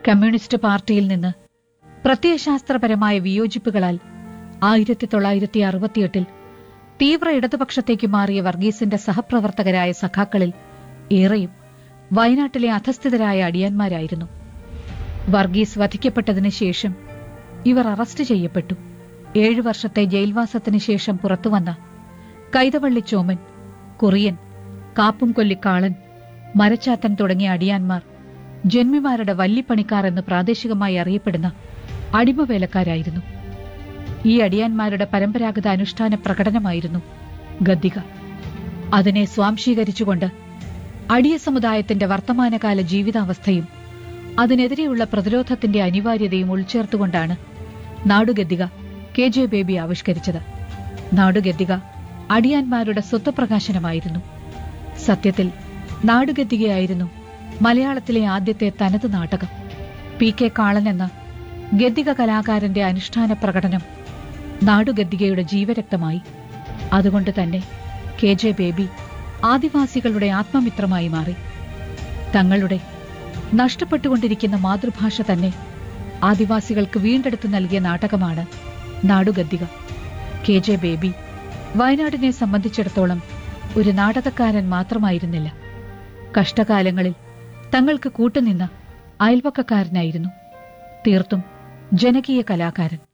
communist പാർട്ടിയിൽ നിന്ന് പ്രത്യയശാസ്ത്രപരമായ വിയോജിപ്പുകളാൽ ആയിരത്തി തൊള്ളായിരത്തി അറുപത്തിയെട്ടിൽ തീവ്ര ഇടതുപക്ഷത്തേക്ക് മാറിയ വർഗീസിന്റെ സഹപ്രവർത്തകരായ സഖാക്കളിൽ ഏറെയും വയനാട്ടിലെ അധസ്ഥിതരായ അടിയാന്മാരായിരുന്നു വർഗീസ് വധിക്കപ്പെട്ടതിനു ശേഷം ഇവർ അറസ്റ്റ് ചെയ്യപ്പെട്ടു ഏഴു വർഷത്തെ ജയിൽവാസത്തിനു ശേഷം പുറത്തുവന്ന കൈതവള്ളി ചോമൻ കുറിയൻ കാപ്പും കൊല്ലിക്കാളൻ മരച്ചാത്തൻ തുടങ്ങിയ അടിയാന്മാർ ജന്മിമാരുടെ വല്ലിപ്പണിക്കാർ എന്ന് പ്രാദേശികമായി അറിയപ്പെടുന്ന അടിമവേലക്കാരായിരുന്നു ഈ അടിയാന്മാരുടെ പരമ്പരാഗത അനുഷ്ഠാന പ്രകടനമായിരുന്നു ഗദ്ദിക അതിനെ സ്വാംശീകരിച്ചുകൊണ്ട് അടിയ സമുദായത്തിന്റെ വർത്തമാനകാല ജീവിതാവസ്ഥയും അതിനെതിരെയുള്ള പ്രതിരോധത്തിന്റെ അനിവാര്യതയും ഉൾച്ചേർത്തുകൊണ്ടാണ് നാടുഗദ്ദിക കെ ജെ ബേബി ആവിഷ്കരിച്ചത് നാടുഗദ്ദിക അടിയാന്മാരുടെ സ്വത്വപ്രകാശനമായിരുന്നു സത്യത്തിൽ നാടുഗദ്ദികയായിരുന്നു മലയാളത്തിലെ ആദ്യത്തെ തനത് നാടകം പി കെ കാളൻ എന്ന ഗദ്ദിക കലാകാരന്റെ അനുഷ്ഠാന പ്രകടനം നാടുഗദ്ദികയുടെ ജീവരക്തമായി അതുകൊണ്ട് തന്നെ കെ ജെ ബേബി ആദിവാസികളുടെ ആത്മമിത്രമായി മാറി തങ്ങളുടെ നഷ്ടപ്പെട്ടുകൊണ്ടിരിക്കുന്ന മാതൃഭാഷ തന്നെ ആദിവാസികൾക്ക് വീണ്ടെടുത്തു നൽകിയ നാടകമാണ് നാടുഗദ്ദിക കെ ജെ ബേബി വയനാടിനെ സംബന്ധിച്ചിടത്തോളം ഒരു നാടകക്കാരൻ മാത്രമായിരുന്നില്ല കഷ്ടകാലങ്ങളിൽ തങ്ങൾക്ക് കൂട്ടുനിന്ന അയൽപക്കക്കാരനായിരുന്നു തീർത്തും ജനകീയ കലാകാരൻ